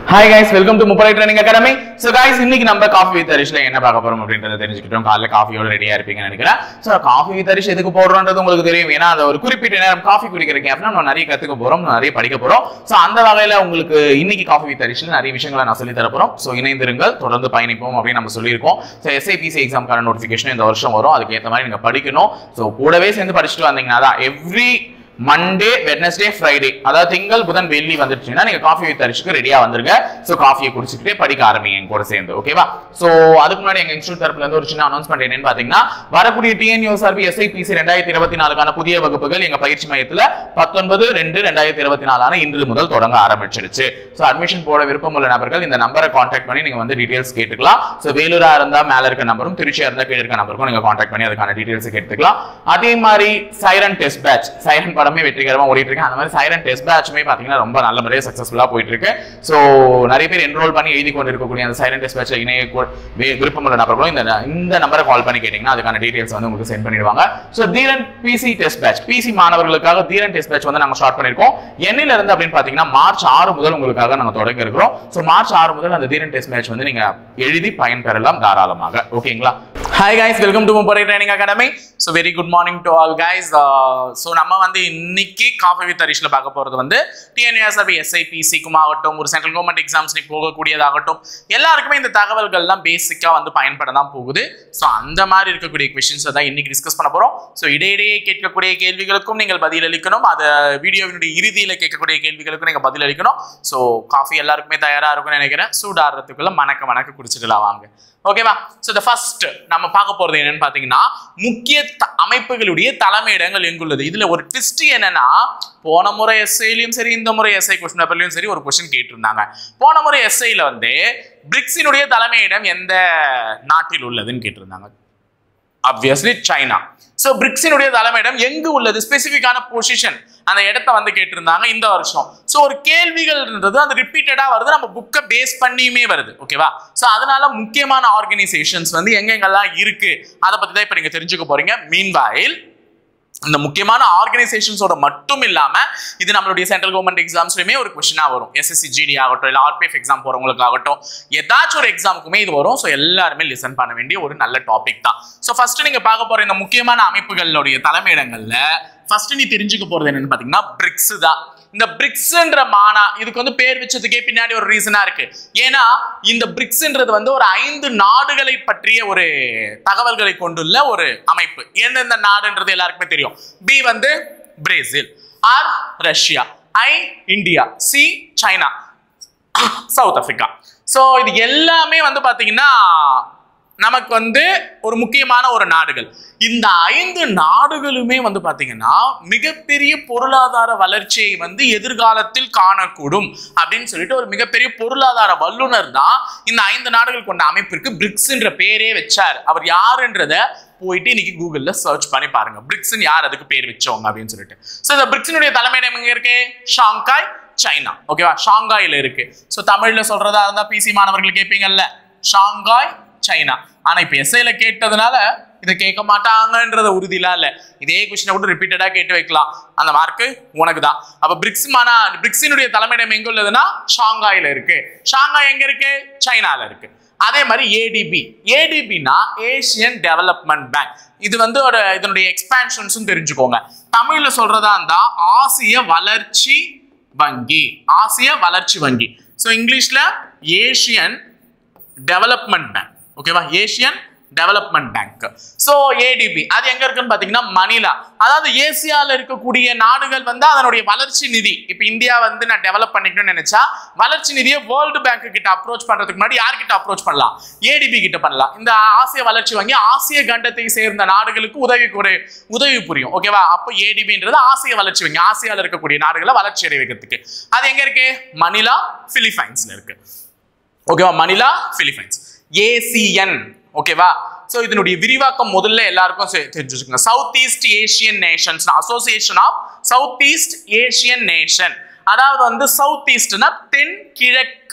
hi guys welcome to Muppadai training academy so guys இன்னைக்கு நம்ம coffee with அரிஷ்ல என்ன பார்க்க போறோம் அப்படின்றத தெரிஞ்சுக்கிட்டோம் காலைல காஃபியோட ரெடியா இருப்பீங்கன்னு நினைக்கிறேன் ஸோ காஃபி வித் அரிஷ் எதுக்கு போடுறோன்றது உங்களுக்கு தெரியும் ஏன்னா அது ஒரு குறிப்பிட்ட நேரம் காஃபி குடிக்கிற கேப்ல நம்ம நிறைய கத்துக்க போறோம் நிறைய படிக்க போறோம் ஸோ அந்த வகையில உங்களுக்கு இன்னைக்கு காஃபி வித் அரிஷ்ல நிறைய விஷயங்களை நான் சொல்லி தர போறோம் ஸோ இணைந்திருங்கள் தொடர்ந்து பயணிப்போம் அப்படின்னு நம்ம சொல்லியிருக்கோம் ஸோ எஸ்ஐபிசி எக்ஸாம்க்கான நோட்டிஃபிகேஷன் இந்த வருஷம் வரும் அதுக்கு ஏற்ற மாதிரி நீங்க படிக்கணும் ஸோ கூடவே சேர்ந்து படிச்சுட்டு வந்தீங்கன்னா தான் எவ்ரி மண்டே வெட்னஸ்டே ஃப்ரைடே அதாவது திங்கள் புதன் வெள்ளி வந்துருச்சுன்னா நீங்க காஃபி வித் அரிசிக்கு ரெடியா வந்துருங்க ஸோ காஃபியை குடிச்சிக்கிட்டே படிக்க ஆரம்பிங்க எங்க கூட சேர்ந்து ஓகேவா ஸோ அதுக்கு முன்னாடி எங்க இன்ஸ்டியூட் தரப்புல இருந்து ஒரு சின்ன அனௌன்ஸ்மெண்ட் என்னன்னு பாத்தீங்கன்னா வரக்கூடிய டிஎன்யூஎஸ்ஆர்பி எஸ்ஐபிசி ரெண்டாயிரத்தி இருபத்தி நாலுக்கான புதிய வகுப்புகள் எங்க பயிற்சி மையத்துல பத்தொன்பது ரெண்டு ரெண்டாயிரத்தி இருபத்தி நாலான இன்று முதல் தொடங்க ஆரம்பிச்சிருச்சு ஸோ அட்மிஷன் போட விருப்பம் உள்ள நபர்கள் இந்த நம்பரை கான்டாக்ட் பண்ணி நீங்க வந்து டீடைல்ஸ் கேட்டுக்கலாம் ஸோ வேலூரா இருந்தா மேல இருக்க நம்பரும் திருச்சியா இருந்தா கீழே இருக்க நம்பருக்கும் நீங்க கான்டாக்ட் பண்ணி அதுக்கான டீடைல்ஸ் கேட்டுக்கலாம் அதே மாதிரி சைரன் டெஸ்ட் பேட்ச் சைரன் படமே வெற்றிகரமா ஓடிட்டு இருக்கு அந்த மாதிரி சைரன் டெஸ்ட் பேட்சுமே பாத்தீங்கன்னா ரொம்ப நல்ல முறையாக சக்சஸ்ஃபுல்லா போயிட்டு இருக்கு ஸோ நிறைய பேர் என்ரோல் பண்ணி எழுதி கொண்டு இருக்கக்கூடிய அந்த சைரன் டெஸ்ட் பேட்ச் இணைய கூ- வே- விருப்பமுள்ள நபர்களும் இந்த இந்த நம்பரை கால் பண்ணி கேட்டீங்கன்னா அதுக்கான டீடைல்ஸ் வந்து உங்களுக்கு சென்ட் பண்ணிடுவாங்க so Dheeran PC test batch PC மாணவர்களுக்காக தீரன் டெஸ்ட் பேட்ச் வந்து நாங்க ஸ்டார்ட் பண்ணிருக்கோம் என்னையில இருந்து அப்படின்னு பாத்தீங்கன்னா மார்ச் ஆறு முதல் உங்களுக்காக நாங்க தொடங்க இருக்கிறோம் ஸோ மார்ச் ஆறு முதல் அந்த தீரன் டெஸ்ட் பேட்ச் வந்து நீங்க எழுதி பயன்பெறலாம் தாராளமாக ஓகேங்களா hi guys welcome to Muppadai training academy so very good morning to all guys so நம்ம வந்து இன்னைக்கு காஃபி வித் அரிஷில் பார்க்க போகிறது வந்து டிஎன்யூஎஸ்ஆர்பி எஸ்ஐபிசிக்கும் ஆகட்டும் ஒரு சென்ட்ரல் கவர்மெண்ட் எக்ஸாம்ஸ் நீ போகக்கூடியதாகட்டும் எல்லாருக்குமே இந்த தகவல்கள்லாம் பேசிக்காக வந்து பயன்பட தான் போகுது ஸோ அந்த மாதிரி இருக்கக்கூடிய கொஷின்ஸை தான் இன்னைக்கு டிஸ்கஸ் பண்ண போகிறோம் ஸோ இடையிடையே கேட்கக்கூடிய கேள்விகளுக்கும் நீங்கள் பதிலளிக்கணும் அது வீடியோவினுடைய இறுதியில் கேட்கக்கூடிய கேள்விகளுக்கும் நீங்கள் பதிலளிக்கணும் ஸோ காஃபி எல்லாருக்குமே தயாராக இருக்கும்னு நினைக்கிறேன் சூடாடுறதுக்குள்ள மணக்க மணக்க குடிச்சிடலாம் வாங்க ஓகேவா ஸோ த ஃபர்ஸ்ட் நம்ம பார்க்க போறது என்னன்னு பார்த்தீங்கன்னா முக்கிய த- அமைப்புகளுடைய தலைமையிடங்கள் எங்குள்ளது இதுல ஒரு ட்விஸ்ட் என்னன்னா போன முறை எஸ்ஐலையும் சரி இந்த முறை எஸ்ஐ கொஸ்டின் பேப்பர்லையும் சரி ஒரு கொஸ்டின் கேட்டிருந்தாங்க போன முறை எஸ்ஐல வந்து பிரிக்ஸினுடைய தலைமையிடம் எந்த நாட்டில் உள்ளதுன்னு கேட்டிருந்தாங்க ஆப்வியஸ்லி சைனா ஸோ பிரிக்ஸினுடைய தலைமையிடம் எங்கு உள்ளது ஸ்பெசிஃபிக்கான பொசிஷன் அந்த இடத்த வந்து கேட்டிருந்தாங்க இந்த வருஷம் ஸோ ஒரு கேள்விகள்ன்றது அது ரிப்பீட்டடா வருது நம்ம புக்கை பேஸ் பண்ணியுமே வருது ஓகேவா ஸோ அதனால முக்கியமான ஆர்கனைசேஷன்ஸ் வந்து எங்கெங்கெல்லாம் இருக்கு அதை பத்தி தான் இப்போ நீங்க தெரிஞ்சுக்க போறீங்க மீன்வாயில் இந்த முக்கியமான ஆர்கனைசேஷன்ஸோட மட்டும் இல்லாம இது நம்மளுடைய சென்ட்ரல் கவர்மெண்ட் எக்ஸாம்ஸ்லயுமே ஒரு கொஸ்டினா வரும் எஸ்எஸ்சி ஜிடி ஆகட்டும் இல்ல ஆர்பிஎஃப் எக்ஸாம் போறவங்களுக்கு ஆகட்டும் ஏதாச்சும் ஒரு எக்ஸாமுக்குமே இது வரும் ஸோ எல்லாருமே லிசன் பண்ண வேண்டிய ஒரு நல்ல டாபிக் தான் ஸோ ஃபர்ஸ்ட் நீங்க பார்க்க போற இந்த முக்கியமான அமைப்புகளுடைய தலைமையிடங்கள்ல ஃபர்ஸ்ட் நீ தெரிஞ்சுக்க போறது என்னன்னு பாத்தீங்கன்னா பிரிக்ஸ் தான் இந்த பிரிக்ஸ்ன்ற மானா இதுக்கு வந்து பேர் வச்சதுக்கே பின்னாடி ஒரு ரீசனா இருக்கு ஏன்னா இந்த பிரிக்ஸ்ன்றது வந்து ஒரு ஐந்து நாடுகளை பற்றிய ஒரு தகவல்களை கொண்டுள்ள ஒரு அமைப்பு எந்தெந்த நாடுன்றது எல்லாருக்குமே தெரியும் பி வந்து Brazil R Russia I India C China South Africa so இது எல்லாமே வந்து பாத்தீங்கன்னா நமக்கு வந்து ஒரு முக்கியமான ஒரு நாடுகள் இந்த ஐந்து நாடுகளுமே வந்து பாத்தீங்கன்னா மிகப்பெரிய பொருளாதார வளர்ச்சியை வந்து எதிர்காலத்தில் காணக்கூடும் அப்படின்னு சொல்லிட்டு ஒரு மிகப்பெரிய பொருளாதார வல்லுனர் தான் இந்த ஐந்து நாடுகள் கொண்ட அமைப்பிற்கு பிரிக்ஸ்ன்ற பேரே வச்சார் அவர் யாருன்றத போயிட்டு இன்னைக்கு கூகுள்ல சர்ச் பண்ணி பாருங்க பிரிக்ஸ்னு யார் அதுக்கு பேர் வச்சவங்க அப்படின்னு சொல்லிட்டு ஸோ இந்த பிரிக்ஸினுடைய தலைமையிடம் எங்க இருக்கு ஷாங்காய் சைனா ஓகேவா ஷாங்காயில இருக்கு ஸோ தமிழ்ல சொல்றதா இருந்தா பிசி மாணவர்கள் கேட்பீங்கல்ல ஷாங்காய் சைனா ஆனா இப்ப எஸ்ஐல கேட்டதுனால இதை கேட்க மாட்டாங்கன்றத உறுதியெல்லாம் இல்ல இதே கொஸ்டினை கூட ரிப்பீட்டடா கேட்டு வைக்கலாம் அந்த மார்க்கு உனக்கு தான் அப்ப பிரிக்ஸ் மானா பிரிக்ஸினுடைய தலைமையிடம் எங்க உள்ளதுன்னா ஷாங்காயில இருக்கு ஷாங்காய் எங்க இருக்கு சைனால இருக்கு அதே மாதிரி ஏடிபி ஏடிபினா ஏசியன் டெவலப்மெண்ட் பேங்க் இது வந்து ஒரு இதனுடைய எக்ஸ்பான்ஷன்ஸும் தெரிஞ்சுக்கோங்க தமிழ்ல சொல்றதா இருந்தா ஆசிய வளர்ச்சி வங்கி ஆசிய வளர்ச்சி வங்கி ஸோ இங்கிலீஷ்ல ஏசியன் டெவலப்மெண்ட் பேங்க் ஓகேவா Asian development bank so ADB அது எங்க இருக்குன்னு பாத்தீங்கன்னா மணிலா அதாவது ஏசியால இருக்கக்கூடிய நாடுகள் வந்து அதனுடைய வளர்ச்சி நிதி இப்போ இந்தியா வந்து நான் டெவலப் பண்ணிக்கணும்னு நினைச்சா வளர்ச்சி நிதியை வேர்ல்டு பேங்க் கிட்ட அப்ரோச் பண்றதுக்கு முன்னாடி யார்கிட்ட அப்ரோச் பண்ணலாம் ஏடிபி கிட்ட பண்ணலாம் இந்த ஆசிய வளர்ச்சி வங்கி ஆசிய கண்டத்தை சேர்ந்த நாடுகளுக்கு உதவி கொடு உதவி புரியும் ஓகேவா அப்போ ஏடிபின்றது ஆசிய வளர்ச்சி வங்கி ஆசியால இருக்கக்கூடிய நாடுகளை வளர்ச்சி அடைய வைக்கிறதுக்கு அது எங்க இருக்கு மணிலா பிலிப்பைன்ஸ்ல இருக்கு ஓகேவா மணிலா பிலிப்பைன்ஸ் ஏசிஎன் ஓகேவா சோ இதனுடைய விரிவாக்கம் முதல்ல எல்லாருக்கும் செ- தெரிஞ்சு வச்சுக்கோங்க south east Asian nations association of south east Asian nation அதாவது வந்து சவுத் ஈஸ்ட்னா தென் கிழக்கு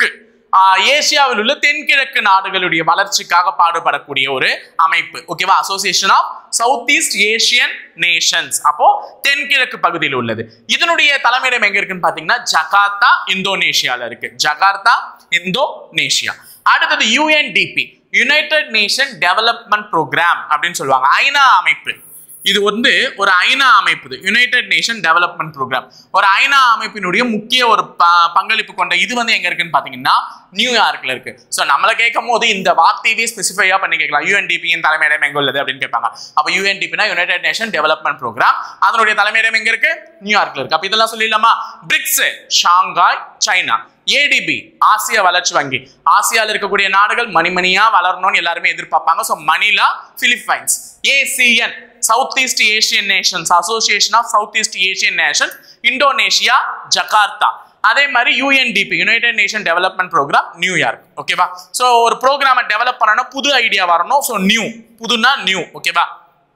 ஆஹ், ஏசியாவில் உள்ள தென்கிழக்கு நாடுகளுடைய வளர்ச்சிக்காக பாடுபடக்கூடிய ஒரு அமைப்பு ஓகேவா association of south east Asian nations அப்போ தென்கிழக்கு பகுதியில் உள்ளது இதனுடைய தலைமையிடம் எங்க இருக்குன்னு பாத்தீங்கன்னா ஜகார்த்தா இந்தோனேஷியால இருக்கு ஜகார்த்தா இந்தோனேஷியா அடுத்தது UNDP united nation development programme அப்படின்னு சொல்லுவாங்க ஐநா அமைப்பு இது வந்து ஒரு ஐநா அமைப்பு யுனைடெட் நேஷன் டெவலப்மெண்ட் ப்ரோக்ராம் ஒரு ஐநா அமைப்பினுடைய முக்கிய ஒரு ப- பங்களிப்பு கொண்ட இது வந்து எங்க இருக்குன்னு பாத்தீங்கன்னா நியூயார்க்ல இருக்கு ஸோ நம்மள கேட்கும் போது இந்த வார்த்தையவே ஸ்பெசிஃபையா பண்ணி கேட்கலாம் யூஎன்டிபியின் தலைமையிடம் எங்க உள்ளது அப்படின்னு கேட்பாங்க அப்ப யூஎன்டிபினா யுனைடெட் நேஷன் டெவலப்மெண்ட் ப்ரோக்ராம் அதனுடைய தலைமையிடம் எங்க இருக்கு நியூயார்க்ல இருக்கு அப்ப இதெல்லாம் சொல்லிடலாமா பிரிக்ஸ் ஷாங்காய் சைனா ஏடிபி ஆசிய வளர்ச்சி வங்கி ஆசியால இருக்கக்கூடிய நாடுகள் மணிமணியா வளரணும்னு எல்லாருமே எதிர்பார்ப்பாங்க so Manila Philippines ASEAN south east Asian nations association of south east Asian nation Indonesia Jakarta அதே மாதிரி UNDP united nation development programme New York ஓகேவா ஸோ ஒரு ப்ரோக்ராமை டெவலப் பண்ணணும் புது ஐடியா வரணும் ஸோ நியூ புதுனா நியூ ஓகேவா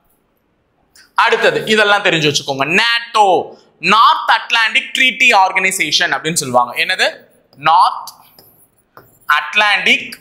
அடுத்தது இதெல்லாம் தெரிஞ்சு வச்சுக்கோங்க NATO north Atlantic treaty organisation அப்படின்னு சொல்லுவாங்க என்னது நார்த் அட்லாண்டிக்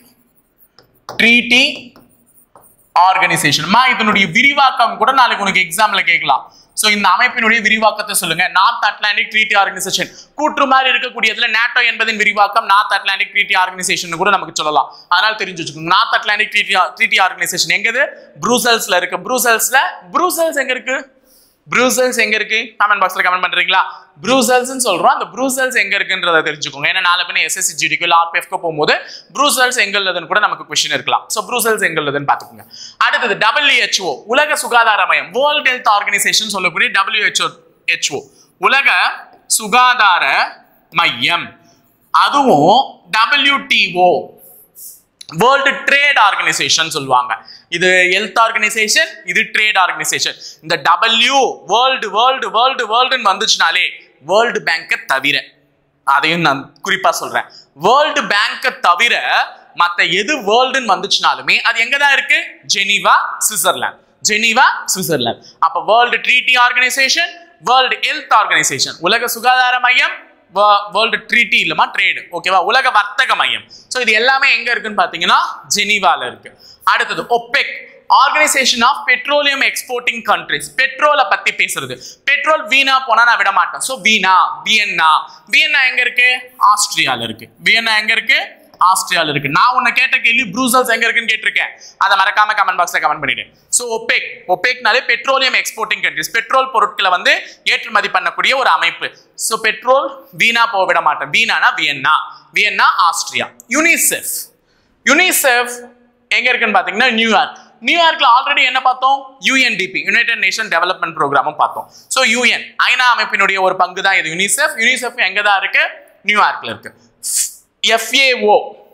ட்ரீட்டி ஆர்கனைசேஷன் மா இதனுடைய விரிவாக்கம் கூட நாளைக்கு உனக்கு எக்ஸாம்ல கேட்கலாம் சோ இந்த அமைப்பினுடைய விரிவாக்கத்தை சொல்லுங்க நார்த் அட்லாண்டிக் ட்ரீட்டி ஆர்கனைசேஷன் கூற்று மாதிரி இருக்கக்கூடியதுல நாட்டோ என்பதின் விரிவாக்கம் நார்த் அட்லாண்டிக் ட்ரீட்டி ஆர்கனைசேஷன் கூட நமக்கு சொல்லலாம் அதனால தெரிஞ்சு வச்சுக்கோங்க north Atlantic treaty treaty organisation எங்கது ப்ரூசல்ஸ்ல இருக்கு ப்ரூசல்ஸ்ல ப்ரூசல்ஸ் எங்க இருக்கு ப்ரூசல்ஸ் எங்க இருக்கு கமெண்ட் பாக்ஸ்ல கமெண்ட் பண்றீங்களா ப்ரூசல்ஸ் சொல்றோம் அந்த ப்ரூசல்ஸ் எங்க இருக்குன்றத தெரிஞ்சுக்கோங்க ஏன்னா நாளை பின்ன எஸ்எஸ்சி ஜிடிக்கு ஆர்பிஎஃப்க்கு போகும்போது ப்ரூசல்ஸ் எங்க உள்ளதுன்னு கூட நமக்கு கொஸ்டின் இருக்கலாம் ஸோ ப்ரூசல்ஸ் எங்க உள்ளதுன்னு பாத்துக்கோங்க அடுத்தது WHO உலக சுகாதார மையம் வேர்ல்ட் ஹெல்த் ஆர்கனைசேஷன் சொல்லக்கூடிய WHO ஹெச்ஓ உலக சுகாதார மையம் அதுவும் WTO வேர்ல்டு ட்ரேட் ஆர்கனைசேஷன் சொல்லுவாங்க இது ஹெல்த் ஆர்கனைசேஷன் இது ட்ரேட் ஆர்கனைசேஷன் இந்த டபிள்யூ வேர்ல்டு வேர்ல்டு வேர்ல்டு வேர்ல்டுன்னு வந்துச்சுனாலே வேர்ல்டு பேங்கை தவிர அதையும் நான் குறிப்பா சொல்றேன் வேர்ல்டு பேங்கை தவிர மத்த எது வேர்ல்டுன்னு வந்துச்சுனாலுமே அது எங்க தான் இருக்கு ஜெனீவா சுவிட்சர்லாந்து ஜெனீவா சுவிட்சர்லாந்து அப்ப world treaty organisation world health organisation உலக சுகாதார மையம் வேர்ல்டு ட்ரீட்டி இல்லமா ட்ரேடு ஓகேவா உலக வர்த்தக மையம் ஸோ இது எல்லாமே எங்க இருக்குன்னு பாத்தீங்கன்னா ஜெனீவால இருக்கு அடுத்தது OPEC organisation of petroleum exporting countries பெட்ரோலை பத்தி பேசுறது பெட்ரோல் வீணா போனா நான் விட மாட்டேன் ஸோ வீணா வியன்னா வியன்னா எங்க இருக்கு ஆஸ்திரியால இருக்கு வியன்னா எங்க இருக்கு ஆஸ்திரியால இருக்கு நான் உன்னை கேட்ட கேள்வி ப்ரூசல்ஸ் எங்க இருக்குன்னு கேட்டிருக்கேன் அதை மறக்காம கமெண்ட் பாக்ஸ்ல கமெண்ட் பண்ணிடு ஸோ ஒபேக் ஒபேக்னாலே பெட்ரோலியம் எக்ஸ்போர்ட்டிங் கண்ட்ரிஸ் பெட்ரோல் பொருட்களை வந்து ஏற்றுமதி பண்ணக்கூடிய ஒரு அமைப்பு ஸோ பெட்ரோல் வீணா போக விட மாட்டேன் வீணானா Vienna Vienna Austria UNICEF UNICEF எங்க இருக்குன்னு பாத்தீங்கன்னா நியூயார்க் நியூயார்க்ல ஆல்ரெடி என்ன பார்த்தோம் யுஎன்டிபி யுனைடெட் நேஷன் டெவலப்மெண்ட் ப்ரோக்ராமும் பார்த்தோம் ஸோ யூஎன் ஐநா அமைப்பினுடைய ஒரு பங்கு தான் இது யுனிசெஃப் யுனிசெஃப் எங்க தான் இருக்கு நியூயார்க்ல இருக்கு எஃப்ஏஓ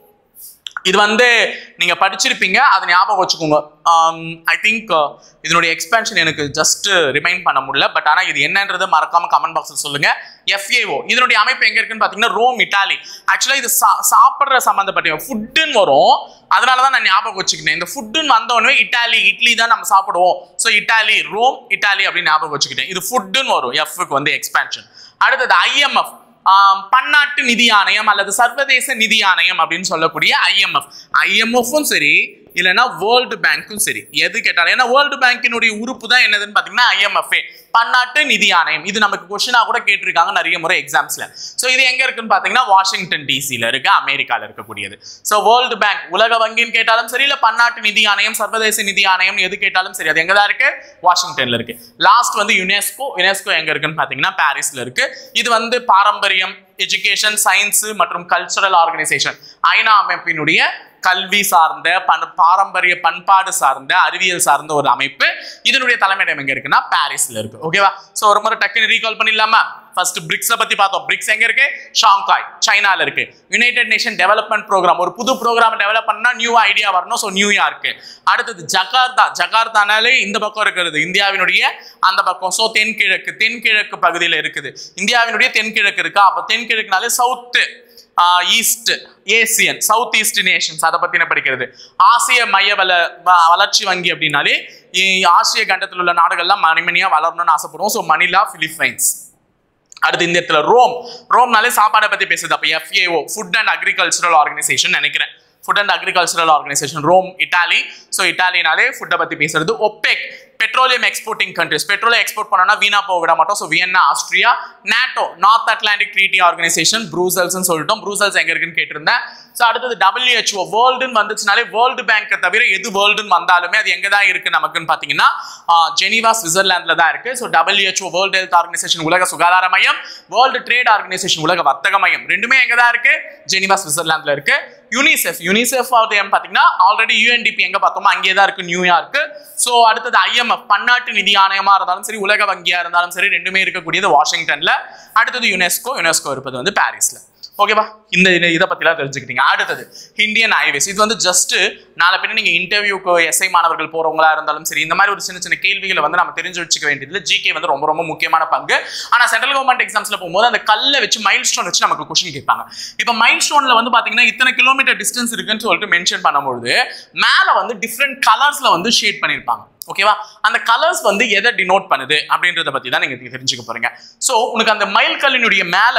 இது வந்து நீங்க படிச்சிருப்பீங்க அதை ஞாபகம் வச்சுக்கோங்க ஐ திங்க் இதனுடைய எக்ஸ்பென்ஷன் எனக்கு ஜஸ்ட் ரிமைண்ட் பண்ண முடியல பட் ஆனா இது என்னன்றது மறக்காம கமெண்ட் பாக்ஸ்ல சொல்லுங்க எஃப்ஏஓ இதனுடைய அமைப்பு எங்க இருக்குன்னு பாத்தீங்கன்னா ரோம் இட்டாலி ஆக்சுவலா இது சா- சாப்பிடுற சம்பந்தப்பட்ட ஃபுட்டுன்னு வரும் அதனால தான் நான் ஞாபகம் வச்சுக்கிட்டேன் இந்த ஃபுட்டுன்னு வந்த உடனே இட்டாலி இட்லி தான் நம்ம சாப்பிடுவோம் ஸோ இட்டாலி ரோம் இட்டாலி அப்படின்னு ஞாபகம் வச்சுக்கிட்டேன் இது ஃபுட்டுன்னு வரும் எஃப்க்கு வந்து எக்ஸ்பென்ஷன் அடுத்தது ஐஎம்எஃப் ஆம், பன்னாட்டு நிதி ஆணையம் அல்லது சர்வதேச நிதி ஆணையம் அப்படின்னு சொல்லக்கூடிய ஐஎம்எஃப் ஐஎம்எஃப்பும் சரி இல்லைன்னா வேர்ல்டு பேங்க்கும் சரி எது கேட்டாலும் ஏன்னா வேர்ல்டு பேங்கினுடைய உறுப்பு தான் என்னதுன்னு பார்த்தீங்கன்னா ஐஎம்எஃப்ஏ பன்னாட்டு நிதி ஆணையம் இது நமக்கு கொஸ்டினா கூட கேட்டிருக்காங்க நிறைய முறை எக்ஸாம்ஸ்ல ஸோ இது எங்க இருக்குன்னு பார்த்தீங்கன்னா வாஷிங்டன் டிசில இருக்கு அமெரிக்கால இருக்கக்கூடியது ஸோ வேர்ல்டு பேங்க் உலக வங்கின்னு கேட்டாலும் சரி இல்லை பன்னாட்டு நிதி ஆணையம் சர்வதேச நிதி ஆணையம் எது கேட்டாலும் சரி அது எங்க தான் இருக்கு வாஷிங்டன்ல இருக்கு லாஸ்ட் வந்து யுனெஸ்கோ யுனெஸ்கோ எங்க இருக்குன்னு பார்த்தீங்கன்னா பாரிஸ்ல இருக்கு இது வந்து பாரம்பரியம் எஜுகேஷன் சயின்ஸ் மற்றும் கல்ச்சுரல் ஆர்கனைசேஷன் ஐநா அமைப்பினுடைய கல்வி சார்ந்த பண் பாரம்பரிய பண்பாடு சார்ந்த அறிவியல் சார்ந்த ஒரு அமைப்பு இதனுடைய தலைமையிடம் எங்க இருக்குன்னா பாரிஸ்ல இருக்கு ஓகேவா சோ ஒரு முறை டக்குன்னு ரீகால் பண்ணிடலாமா ஃபர்ஸ்ட் பிரிக்ஸை பத்தி பார்த்தோம் பிரிக்ஸ் எங்க இருக்கு ஷாங்காய் சைனால இருக்கு யுனைடெட் நேஷன் டெவலப்மெண்ட் ப்ரோக்ராம் ஒரு புது ப்ரோக்ராம் டெவலப் பண்ணா நியூ ஐடியா வரணும் ஸோ நியூயார்க் அடுத்தது ஜகார்த்தா ஜகார்த்தானாலே இந்த பக்கம் இருக்கிறது இந்தியாவினுடைய அந்த பக்கம் ஸோ தென்கிழக்கு தென்கிழக்கு பகுதியில் இருக்குது இந்தியாவினுடைய தென்கிழக்கு இருக்கா அப்போ தென்கிழக்குனாலே south east Asian south east nations அதை பத்தின படிக்கிறது ஆசிய மைய வள வ- வளர்ச்சி வங்கி அப்படின்னாலே இ- ஆசிய கண்டத்தில் உள்ள நாடுகள்லாம் மணிமணியா வளரணும்னு ஆசைப்படுவோம் ஸோ மணிலா பிலிப்பைன்ஸ் அடுத்து இந்த இடத்துல ரோம் ரோம்னாலே சாப்பாடை பத்தி பேசுது அப்ப FAO food and agricultural organisation நினைக்கிறேன் food and agricultural organisation Rome Italy so இட்டாலினாலே ஃபுட்டை பத்தி பேசுறது OPEC petroleum exporting countries petroleum export பண்ணோம்னா வீணா போக விட மாட்டோம் so Vienna Austria NATO north Atlantic treaty organisation Brussels சொல்லிட்டோம் ப்ரூசல்ஸ் எங்க இருக்குன்னு கேட்டிருந்தேன் ஸோ அடுத்தது WHO வேர்ல்டுன்னு வந்துச்சுனாலே வேர்ல்டு பேங்கை தவிர எது வேர்ல்டுன்னு வந்தாலுமே அது எங்க தான் இருக்கு நமக்குன்னு பார்த்தீங்கன்னா ஜெனீவா சுவிட்சர்லாந்துல தான் இருக்கு so WHO world health organisation உலக சுகாதார மையம் வேர்ல்டு ட்ரேட் ஆர்கனைசேஷன் உலக வர்த்தக மையம் ரெண்டுமே எங்க தான் இருக்கு ஜெனீவா சுவிட்சர்லாந்துல இருக்கு யூனிசெஃப் யூனிசெஃப் பார்த்தீங்கன்னா ஆல்ரெடி யூஎன்டிபி எங்க பார்த்தோமோ அங்கேயே தான் இருக்கு நியூயார்க் ஸோ அடுத்தது ஐஎம்எஃப் பன்னாட்டு நிதி ஆணையமா இருந்தாலும் சரி உலக வங்கியா இருந்தாலும் சரி ரெண்டுமே இருக்கக்கூடியது வாஷிங்டன்ல அடுத்தது யுனெஸ்கோ யுனெஸ்கோ இருப்பது வந்து பாரிஸ்ல ஓகேவா இந்த இதை- இதை பத்திலாம் தெரிஞ்சுக்கிட்டீங்க அடுத்தது இந்தியன் ஹைவேஸ் இது வந்து ஜஸ்ட் நாளை பின்ன நீங்க இன்டர்வியூக்கு எஸ்ஐ மாணவர்கள் போறவங்களா இருந்தாலும் சரி இந்த மாதிரி ஒரு சின்ன சின்ன கேள்விகளை வந்து நம்ம தெரிஞ்சு வச்சுக்க வேண்டியதுல ஜிகே வந்து ரொம்ப ரொம்ப முக்கியமான பங்கு ஆனா சென்ட்ரல் கவர்மெண்ட் எக்ஸாம்ஸ்ல போகும்போது அந்த கல்லை வச்சு மைல் ஸ்டோன் வச்சு நமக்கு கொஸ்டின் கேட்பாங்க இப்போ மைல் ஸ்டோன்ல வந்து பாத்தீங்கன்னா இத்தனை கிலோமீட்டர் டிஸ்டன்ஸ் இருக்குன்னு சொல்லிட்டு மென்ஷன் பண்ணும்பொழுது மேல வந்து டிஃப்ரெண்ட் கலர்ஸ்ல வந்து ஷேட் பண்ணியிருப்பாங்க ஓகேவா அந்த கலர்ஸ் வந்து எதை டினோட் பண்ணுது அப்படின்றத பத்தி தான் நீங்க தெரிஞ்சுக்க போறீங்க சோ உனக்கு அந்த மைல் கல்லினுடைய மேல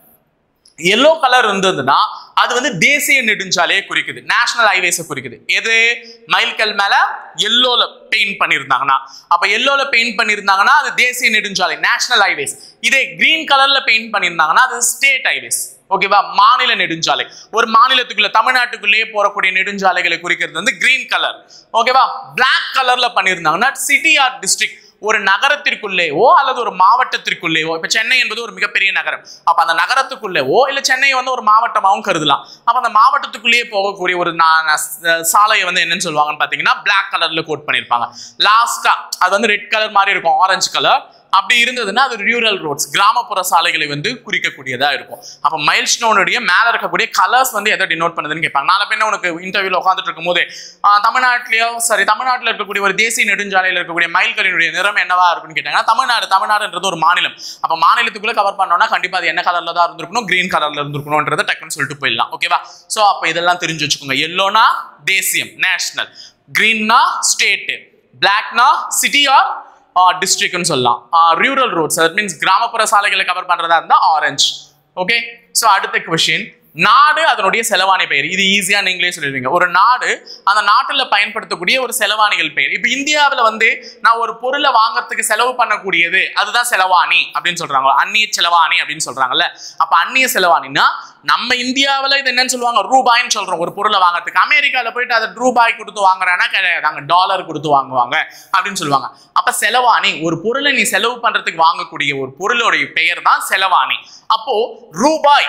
எல்லோ கலர் இருந்ததுன்னா அது வந்து தேசிய நெடுஞ்சாலையை குறிக்குது நேஷனல் ஹைவேஸை குறிக்குது எது மைல்கல் மேல எல்லோல பெயிண்ட் பண்ணியிருந்தாங்கன்னா அப்ப எல்லோல பெயிண்ட் பண்ணியிருந்தாங்கன்னா அது தேசிய நெடுஞ்சாலை நேஷனல் ஹைவேஸ் இதே கிரீன் கலர்ல பெயிண்ட் பண்ணியிருந்தாங்கன்னா அது ஸ்டேட் ஹைவேஸ் ஓகேவா மாநில நெடுஞ்சாலை ஒரு மாநிலத்துக்குள்ள தமிழ்நாட்டுக்குள்ளேயே போறக்கூடிய நெடுஞ்சாலைகளை குறிக்கிறது வந்து கிரீன் கலர் ஓகேவா Black கலர்ல பண்ணியிருந்தாங்கன்னா சிட்டி ஆர் டிஸ்ட்ரிக்ட் ஒரு நகரத்திற்குள்ளேவோ அல்லது ஒரு மாவட்டத்திற்குள்ளேவோ இப்ப சென்னை என்பது ஒரு மிகப்பெரிய நகரம் அப்ப அந்த நகரத்துக்குள்ளேவோ இல்ல சென்னை வந்து ஒரு மாவட்டமாகவும் கருதலாம் அப்ப அந்த மாவட்டத்துக்குள்ளேயே போகக்கூடிய ஒரு நா- நா- சாலையை வந்து என்னன்னு சொல்லுவாங்கன்னு பாத்தீங்கன்னா Black கலர்ல கோட் பண்ணிருப்பாங்க லாஸ்டா அது வந்து ரெட் கலர் மாதிரி இருக்கும் ஆரஞ்சு கலர் அப்படி இருந்ததுன்னா அது ரூரல் ரோட்ஸ் கிராமப்புற சாலைகளை வந்து குறிக்கக்கூடியதா இருக்கும் அப்ப மைல் ஸ்டோனுடைய மேல இருக்கக்கூடிய கலர்ஸ் வந்து எதை டினோட் பண்ணுதுன்னு கேட்பாங்க நாளை பின்ன உனக்கு இன்டர்வியூல உட்காந்துட்டு இருக்கும் போது தமிழ்நாட்டிலயோ சரி தமிழ்நாட்டில் இருக்கக்கூடிய ஒரு தேசிய நெடுஞ்சாலையில் இருக்கக்கூடிய மைல்களினுடைய நிறம் என்னவா இருக்குன்னு கேட்டாங்கன்னா தமிழ்நாடு தமிழ்நாடுன்றது ஒரு மாநிலம் அப்ப மாநிலத்துக்குள்ள கவர் பண்ணோம்னா கண்டிப்பா அது என்ன கலர்ல தான் இருந்திருக்கணும் கிரீன் கலர்ல இருந்திருக்கணும்ன்றதை டக்குன்னு சொல்லிட்டு போயிடலாம் ஓகேவா சோ அப்ப இதெல்லாம் தெரிஞ்சு வச்சுக்கோங்க எல்லோனா தேசியம் நேஷனல் கிரீன்னா ஸ்டேட் பிளாக்னா சிட்டி ஆர் டிஸ்ட்ரிக்ட்னு சொல்லலாம் ரூரல் ரோட்ஸ் தட் மீன்ஸ் கிராமப்புற சாலைகளை கவர் பண்றதா இருந்தா ஆரஞ்சு ஓகே சோ அடுத்த கொஷின் நாடு அதனுடைய செலவாணி பெயர் இது ஈஸியா நீங்களே சொல்லிடுவீங்க ஒரு நாடு அந்த நாட்டுல பயன்படுத்தக்கூடிய ஒரு செலவாணிகள் பெயர் இப்போ இந்தியாவுல வந்து நான் ஒரு பொருளை வாங்குறதுக்கு செலவு பண்ணக்கூடியது அதுதான் செலவாணி அப்படின்னு சொல்றாங்க அந்நிய செலவாணி அப்படின்னு சொல்றாங்கல்ல அப்ப அந்நிய செலவாணினா நம்ம இந்தியாவுல இது என்னன்னு சொல்லுவாங்க ரூபாய்ன்னு சொல்றோம் ஒரு பொருளை வாங்குறதுக்கு அமெரிக்கால போயிட்டு அதை ரூபாய் கொடுத்து வாங்குறான்னா கிடையாது அங்க டாலர் கொடுத்து வாங்குவாங்க அப்படின்னு சொல்லுவாங்க அப்ப செலவாணி ஒரு பொருளை நீ செலவு பண்றதுக்கு வாங்கக்கூடிய ஒரு பொருளுடைய பெயர் தான் செலவாணி அப்போ ரூபாய்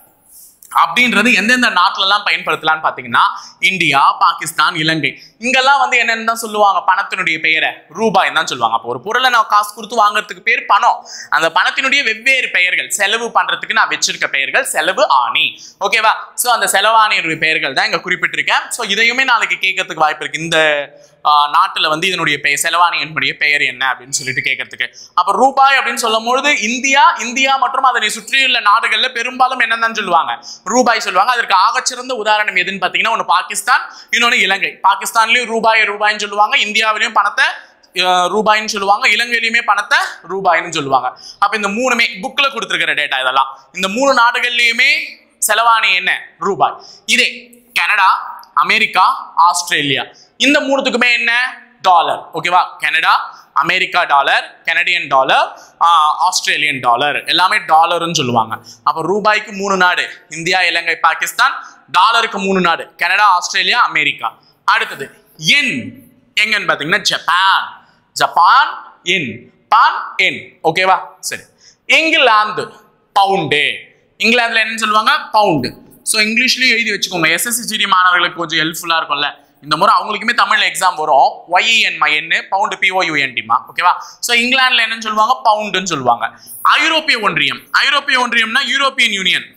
அப்படின்றது எந்தெந்த நாட்டுல எல்லாம் பயன்படுத்தலாம்னு பாத்தீங்கன்னா இந்தியா பாகிஸ்தான் இலங்கை இங்கெல்லாம் வந்து என்னன்னு தான் சொல்லுவாங்க பணத்தினுடைய பெயரை ரூபாய் தான் சொல்லுவாங்க அப்போ ஒரு பொருளை நான் காசு கொடுத்து வாங்குறதுக்கு பேர் பணம் அந்த பணத்தினுடைய வெவ்வேறு பெயர்கள் செலவு பண்றதுக்கு நான் வச்சிருக்க பெயர்கள் செலவு ஆணி ஓகேவா சோ அந்த செலவாணியுடைய பெயர்கள் தான் இங்க குறிப்பிட்டிருக்கேன் சோ இதையுமே நாளைக்கு கேட்கறதுக்கு வாய்ப்பு இருக்கு இந்த ஆஹ், நாட்டுல வந்து இதனுடைய பெயர் செலவாணியினுடைய பெயர் என்ன அப்படின்னு சொல்லிட்டு கேட்கறதுக்கு அப்ப ரூபாய் அப்படின்னு சொல்லும்பொழுது இந்தியா இந்தியா மற்றும் அதனை சுற்றியுள்ள நாடுகள்ல பெரும்பாலும் என்னன்னு சொல்லுவாங்க ரூபாய் சொல்லுவாங்க அதற்கு ஆகச்சிறந்த உதாரணம் எதுன்னு பாத்தீங்கன்னா ஒன்னு பாகிஸ்தான் இன்னொன்னு இலங்கை பாகிஸ்தான்லயும் ரூபாய் ரூபாய்ன்னு சொல்லுவாங்க இந்தியாவிலையும் பணத்தை அஹ், ரூபாய்ன்னு சொல்லுவாங்க இலங்கையிலுமே பணத்தை ரூபாய்ன்னு சொல்லுவாங்க அப்ப இந்த மூணுமே புக்ல கொடுத்துருக்கிற டேட்டா இதெல்லாம் இந்த மூணு நாடுகள்லயுமே செலவாணி என்ன ரூபாய் இதே கனடா அமெரிக்கா ஆஸ்திரேலியா இந்த மூணுத்துக்குமே என்ன டாலர் ஓகேவா Canada America dollar Canadian dollar Australian dollar எல்லாமே டாலர்னு சொல்லுவாங்க அப்போ ரூபாய்க்கு மூணு நாடு இந்தியா இலங்கை பாகிஸ்தான் டாலருக்கு மூணு நாடு கனடா ஆஸ்திரேலியா அமெரிக்கா அடுத்தது என் எங்கன்னு பார்த்தீங்கன்னா ஜப்பான் ஜப்பான் என் பான் என் ஓகேவா சரி இங்கிலாந்து பவுண்டு இங்கிலாந்துல என்னன்னு சொல்லுவாங்க பவுண்டு ஸோ இங்கிலீஷ்லயும் எழுதி வச்சுக்கோங்க எஸ்எஸ்சிஜிடி மாணவர்களுக்கு கொஞ்சம் ஹெல்ப்ஃபுல்லா இருக்கும்ல இந்த முறை அவங்களுக்குமே தமிழ்ல எக்ஸாம் வரும் ஒய்இஎன் மைஎன்னு பவுண்டு பிஓயூஎன்டிமா ஓகேவா ஸோ இங்கிலாந்துல என்னன்னு சொல்லுவாங்க பவுண்டுன்னு சொல்லுவாங்க ஐரோப்பிய ஒன்றியம் ஐரோப்பிய ஒன்றியம்னா European union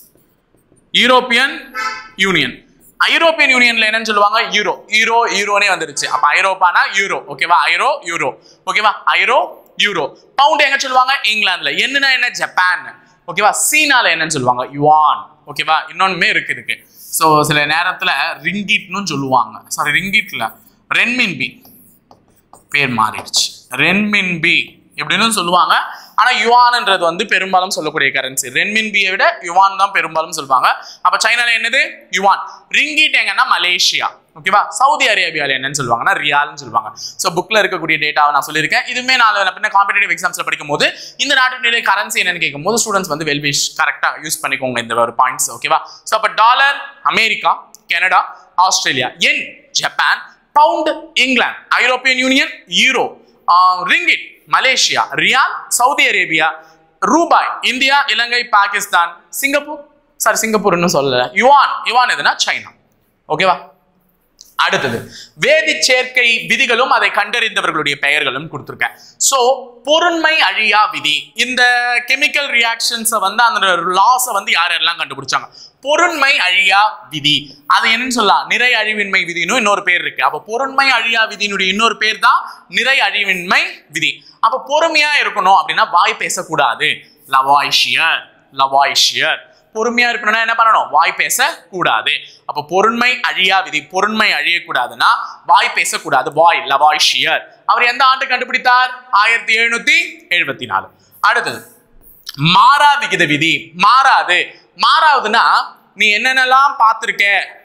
European union European யூனியன்ல என்னன்னு சொல்லுவாங்க யூரோ யூரோ யூரோனே வந்துருச்சு அப்ப ஐரோப்பானா யூரோ ஓகேவா ஐரோ யூரோ ஓகேவா ஐரோ யூரோ பவுண்ட் எங்க சொல்லுவாங்க இங்கிலாந்துல என்னன்னா என்ன ஜப்பான் ஓகேவா சீனால என்னன்னு சொல்லுவாங்க யுவான் ஓகேவா இன்னொன்னுமே இருக்கு இதுக்கு ஸோ சில நேரத்துல ரிங்கிட்னு சொல்லுவாங்க சாரி ரிங்கிட்ல ரென்மின்பி பேர் மாறிடுச்சு ரென்மின்பி இப்படின்னு சொல்லுவாங்க ஆனா யுவான்ன்றது வந்து பெரும்பாலும் சொல்லக்கூடிய கரன்சி ரென்மின்பியை விட யுவான் தான் பெரும்பாலும் சொல்லுவாங்க அப்ப சைனால என்னது யுவான் ரிங்கிட் எங்கன்னா மலேசியா ஓகேவா சவுதி அரேபியால என்னன்னு சொல்லுவாங்கன்னா ரியால்னு சொல்லுவாங்க ஸோ புக்ல இருக்கக்கூடிய டேட்டாவை நான் சொல்லியிருக்கேன் இதுவுமே நான் பின்ன காம்படிட்டிவ் எக்ஸாம்ஸ்ல படிக்கும் போது இந்த நாட்டினுடைய கரன்சி என்னன்னு கேட்கும் போது ஸ்டூடெண்ட்ஸ் வந்து வெல்விஷ் கரெக்டா யூஸ் பண்ணிக்கோங்க இந்த ஒரு பாயிண்ட்ஸ் ஓகேவா ஸோ அப்போ dollar America Canada Australia yen Japan pound England European union euro ringgit Malaysia riyal Saudi Arabia ரூபாய் India Ilangai Pakistan Singapore sorry சிங்கப்பூர்னு சொல்லல யுவான் யுவான் எதுனா சைனா ஓகேவா அடுத்தது வேதி சேர்க்கை விதிகளும் அதை கண்டறிந்தவர்களுடைய பெயர்களும் கொடுத்துருக்கேன் சோ பொருண்மை அழியா விதி இந்த கெமிக்கல் ரியாக்ஷன்ஸை வந்து அந்த லாஸை வந்து யார் யாரெல்லாம் கண்டுபிடிச்சாங்க பொருண்மை அழியா விதி அது என்னன்னு சொல்லலாம் நிறை அழிவின்மை விதின்னு இன்னொரு பேர் இருக்கு அப்ப பொருண்மை அழியா விதியினுடைய இன்னொரு பேர் தான் நிறை அழிவின்மை விதி அப்ப பொறுமையா இருக்கணும் அப்படின்னா வாய் பேசக்கூடாது லவாய்ஷியர் லவாய்ஷியர் பொறுமையா இருக்கணும்னா என்ன பண்ணணும் வாய் பேச கூடாது அப்ப பொருண்மை அழியா விதி பொருண்மை அழியக்கூடாதுன்னா வாய் பேசக்கூடாது வாய் லவாய்ஷியர் அவர் எந்த ஆண்டு கண்டுபிடித்தார் ஆயிரத்தி எழுநூத்தி எழுபத்தி நாலு அடுத்தது மாறா விகித விதி மாறாது மாறாதுன்னா நீ என்னென்னலாம் பார்த்துருக்க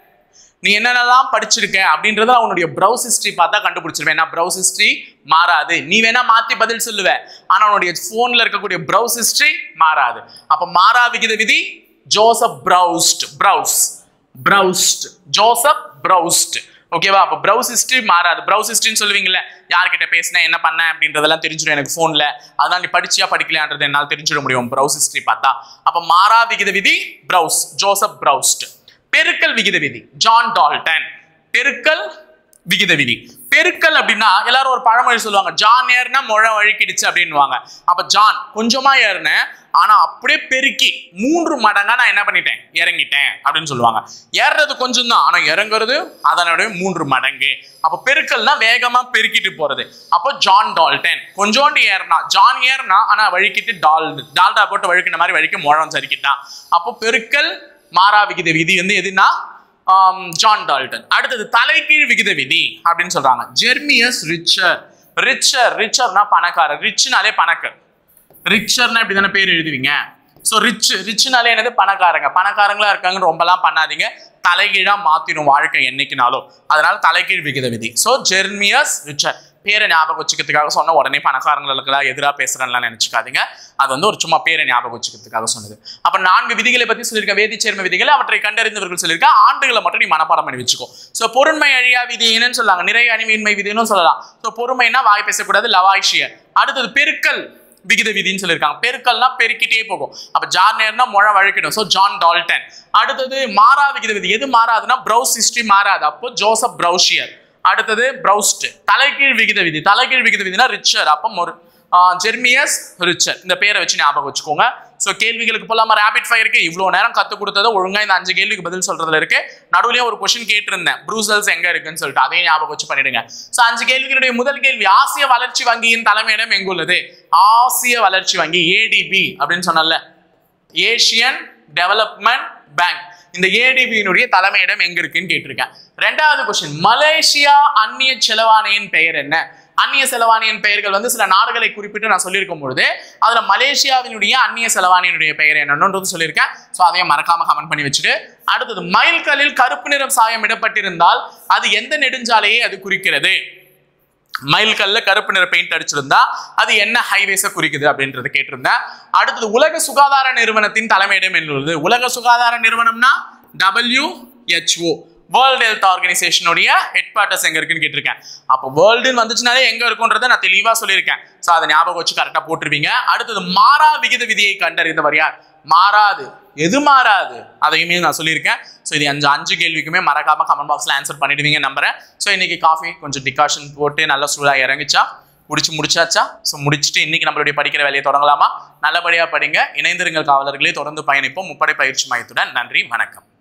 நீ என்னென்னலாம் படிச்சிருக்க அப்படின்றத அவனுடைய ப்ரௌஸ் ஹிஸ்ட்ரி பார்த்தா கண்டுபிடிச்சிருவேன் நான் ப்ரௌஸ் ஹிஸ்ட்ரி மாறாது நீ வேணா மாத்தி பதில் சொல்லுவ ஆனா உன்னுடைய போன்ல இருக்கக்கூடிய ப்ரௌஸ் ஹிஸ்ட்ரி மாறாது அப்ப மாறா விகித விதி Joseph Proust Proust Proust Joseph Proust ஓகேவா அப்போ ப்ரௌஸ் ஹிஸ்ட்ரி மாறாது ப்ரௌஸ் ஹிஸ்ட்ரின்னு சொல்லுவீங்கல்ல யார்கிட்ட பேசினேன் என்ன பண்ணேன் அப்படின்றதெல்லாம் தெரிஞ்சிடும் எனக்கு ஃபோனில் அதனால நீ படிச்சியா படிக்கலையான்றது என்னால் தெரிஞ்சிட முடியும் ப்ரௌஸ் ஹிஸ்ட்ரி பார்த்தா அப்போ மாறா விகித விதி ப்ரௌஸ் ஜோசப் ப்ரௌஸ்ட் பெருக்கல் விகித விதி ஜான் டால்டன் பெருக்கல் விகித விதி பெருக்கல் அப்படின்னா எல்லாரும் ஒரு பழமொழி சொல்லுவாங்க ஜான் ஏறினா முழ வழுக்கிடுச்சு அப்படின்னுவாங்க அப்ப ஜான் கொஞ்சமா ஏறினேன் ஆனா அப்படியே பெருக்கி மூன்று மடங்கா நான் என்ன பண்ணிட்டேன் இறங்கிட்டேன் அப்படின்னு சொல்லுவாங்க ஏறுறது கொஞ்சம் தான் ஆனா இறங்குறது அதனுடைய மூன்று மடங்கு அப்ப பெருக்கல்னா வேகமா பெருக்கிட்டு போறது அப்போ ஜான் டால்டன் கொஞ்சோண்டு ஏறினா ஜான் ஏறினா ஆனா வழுக்கிட்டு டால் டால்டா போட்டு வழுக்கின மாதிரி வழுக்கி முழம் சரிக்கிட்டான் அப்போ பெருக்கல் மாறா விகித விதி வந்து எதுனா ஆம், ஜான் டால்டன் அடுத்தது தலைகீழ் விகித விதி அப்படின்னு சொல்றாங்க ஜெர்மியஸ் ரிச்சர் ரிச்சர் ரிச்சர்னா பணக்காரர் ரிச்னாலே பணக்கார் ரிச்சர்னா இப்படி தானே பேர் எழுதுவீங்க ஸோ ரிச் ரிச்னாலே என்னது பணக்காரங்க பணக்காரங்களா இருக்காங்கன்னு ரொம்பலாம் பண்ணாதீங்க தலைகீழா மாத்திரும் வாழ்க்கை என்னைக்குனாலும் அதனால தலைகீழ் விகித விதி ஸோ ஜெர்மியஸ் ரிச்சர் பேரை ஞாபகம் வச்சுக்கிறதுக்காக சொன்ன உடனே பணக்காரங்களுக்கெல்லாம் எதிராக பேசுறேன்லாம் நினைச்சுக்காதீங்க அது வந்து ஒரு சும்மா பேரை ஞாபகம் வச்சுக்கிறதுக்காக சொன்னது அப்ப நான்கு விதிகளை பத்தி சொல்லியிருக்க வேதி சேர்ம விதிகள் அவற்றை கண்டறிந்தவர்கள் சொல்லியிருக்க ஆண்டுகளை மட்டும் நீ மனப்பாடம் பண்ணி வச்சுக்கோ ஸோ பொருண்மை அழியா விதி என்னன்னு சொல்லாங்க நிறைய அணிவின்மை விதின்னு சொல்லலாம் ஸோ பொறுமைனா வாய் பேசக்கூடாது லவாய்ஷியர் அடுத்தது பெருக்கல் விகித விதின்னு சொல்லியிருக்காங்க பெருக்கல்னா பெருக்கிட்டே போகும் அப்ப ஜான் நேர்னா முழ வழுக்கிடும் ஸோ ஜான் டால்டன் அடுத்தது மாறா விகித விதி எது மாறாதுன்னா ப்ரௌஸ் ஹிஸ்டரி மாறாது அப்போ ஜோசப் ப்ரௌஷியர் அடுத்தது ப்ரௌஸ்ட் தலைகீழ் விகித விதி தலைகீழ் விகித விதினா ரிச்சர் அப்போ மொரு ஜெர்மியஸ் ரிச்சர் இந்த பேரை வச்சு ஞாபகம் வச்சுக்கோங்க ஸோ கேள்விகளுக்கு போலாமா ரேபிட் ஃபயருக்கு இவ்வளோ நேரம் கற்றுக் கொடுத்ததை ஒழுங்கா இந்த அஞ்சு கேள்விக்கு பதில் சொல்றதுல இருக்கு நடுவுலயே ஒரு கொஸ்டின் கேட்டிருந்தேன் ப்ரூசல்ஸ் எங்க இருக்குன்னு சொல்லிட்டு அதையும் ஞாபகம் வச்சு பண்ணிடுங்க ஸோ அஞ்சு கேள்விகளுடைய முதல் கேள்வி ஆசிய வளர்ச்சி வங்கியின் தலைமையிடம் எங்குள்ளது ஆசிய வளர்ச்சி வங்கி ஏடிபி அப்படின்னு சொன்னல ஏசியன் டெவலப்மெண்ட் பேங்க் இந்த ஏடிபியினுடைய தலைமையிடம் எங்க இருக்குன்னு கேட்டிருக்கேன் ரெண்டாவது கொஸ்டின் மலேசியா அந்நிய செலவாணையின் பெயர் என்ன அந்நிய செலவாணியின் பெயர்கள் வந்து சில நாடுகளை குறிப்பிட்டு நான் சொல்லியிருக்கும் பொழுது அதுல மலேசியாவினுடைய அந்நிய செலவாணியினுடைய பெயர் என்னன்றது சொல்லியிருக்கேன் ஸோ அதையும் மறக்காம கமெண்ட் பண்ணி வச்சுட்டு அடுத்தது மைல்கல்லில் கருப்பு நிறம் சாயம் இடப்பட்டிருந்தால் அது எந்த நெடுஞ்சாலையை அது குறிக்கிறது மைல்கல்ல கருப்பு நிற பெயிண்ட் அடிச்சிருந்தா அது என்ன ஹைவேஸை குறிக்குது அப்படின்றத கேட்டிருந்தேன் அடுத்தது உலக சுகாதார நிறுவனத்தின் தலைமையிடம் என்னுள்ளது உலக சுகாதார நிறுவனம்னா WHO வேர்ல்டு ஹெல்த் ஆர்கனைசேஷனுடைய ஹெட் குவார்ட்டர்ஸ் எங்க இருக்குன்னு கேட்டிருக்கேன் அப்போ வேர்ல்டுன்னு வந்துச்சுனாலே எங்க இருக்குன்றதை நான் தெளிவா சொல்லியிருக்கேன் ஸோ அதை ஞாபகம் வச்சு கரெக்டா போட்டுருவீங்க அடுத்தது மாறா விகித விதியை கண்டறிந்தவர் யார் மாறாது எது மாறாது அதையுமே நான் சொல்லியிருக்கேன் ஸோ இது அஞ்சு அஞ்சு கேள்விக்குமே மறக்காம கமெண்ட் பாக்ஸ்ல ஆன்சர் பண்ணிடுவீங்க நம்புறேன் ஸோ இன்னைக்கு காஃபி கொஞ்சம் டிகாஷன் போட்டு நல்லா சூடாக இறங்குச்சா முடிச்சு முடிச்சாச்சா ஸோ முடிச்சுட்டு இன்னைக்கு நம்மளுடைய படிக்கிற வேலையை தொடங்கலாமா நல்லபடியா படிங்க இணைந்திருங்கள் காவலர்களே தொடர்ந்து பயணிப்போம் முப்படை பயிற்சி மையத்துடன் நன்றி வணக்கம்